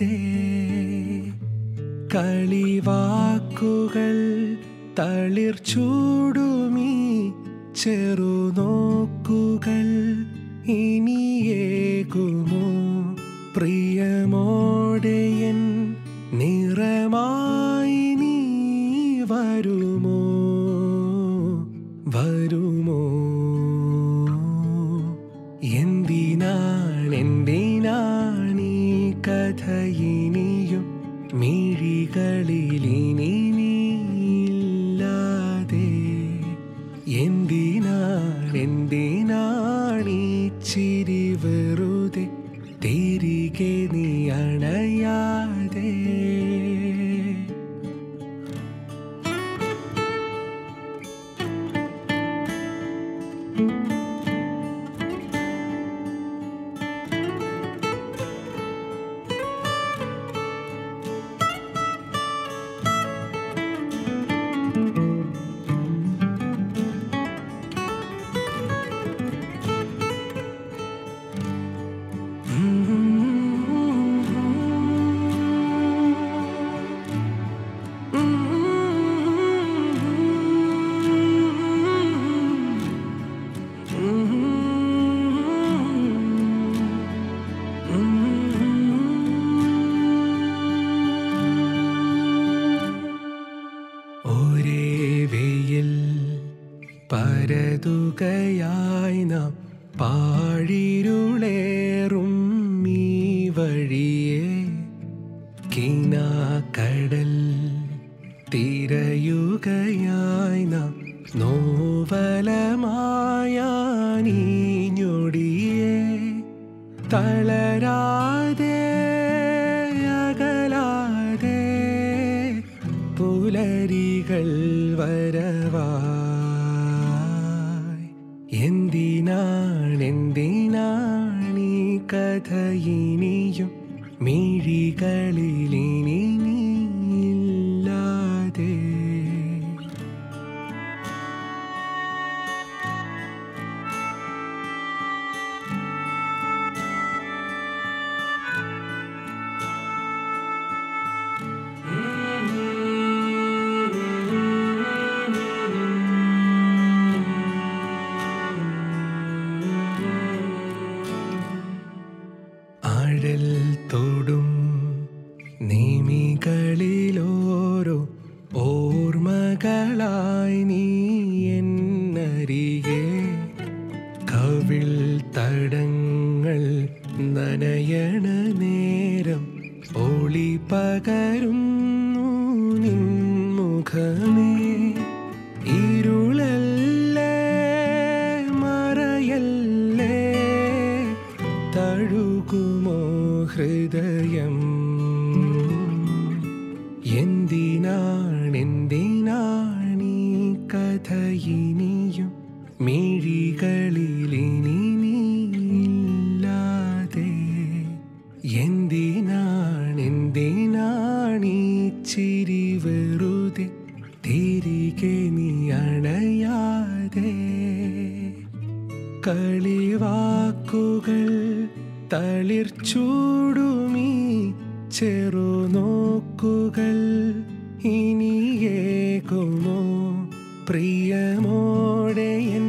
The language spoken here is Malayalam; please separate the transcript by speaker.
Speaker 1: കളിവാക്കുകൾ തളിർ ചൂടുമീ ചെറുനോക്കുകൾ ഇനിയേകുമോ പ്രിയമോടെയൻ നിറമായി നീ വരുമോ വരുമോ എന്തിനാണെന്തിനാണീ കഥ ഇനിയും മിഴികളിലിനി നീയില്ലാതെ എന്തിനാണെന്തിനാണീ ചിരി വെറുതെ തിരികെ നീ അണയാതെ ഒരേ വെയിൽ പരതുകയായി നാം പാഴിരുളേറും ഈ വഴിയെ കിനാക്കടൽ തിരയുകയായി നാം നോവലമായ നീഞ്ഞൊടിയെ തളരാതെ അകലാതെ പുലരികൾ വരവായി എന്തിനാണെന്തിനാണീ കഥ ഇനിയും മിഴികളിലിനി നീയില്ലാതെ ആഴൽ തൊടും നിമികളിലോരോ ഓർമ്മകളായി നീ എന്നരികെ കവിൾ തടങ്ങൾ നനയണ നേരം ഒളി പകരുന്നു നിൻമുഖമേ ഇരുളല്ലേ മറയല്ലേ തഴുകുമോ ഹൃദയം എന്തിനാണെന്തിനാണീ കഥ ഇനിയും മിഴികളിലിനി നീയില്ലാതെ എന്തിനാണെന്തിനാണീ ചിരി വെറുതെ തിരികെ നീ അണയാതെ കളിവാക്കുകൾ തളിർ ചൂടുമീ ചെറുനോക്കുകൾ ഇനിയേകുമോ പ്രിയമോടെ എൻ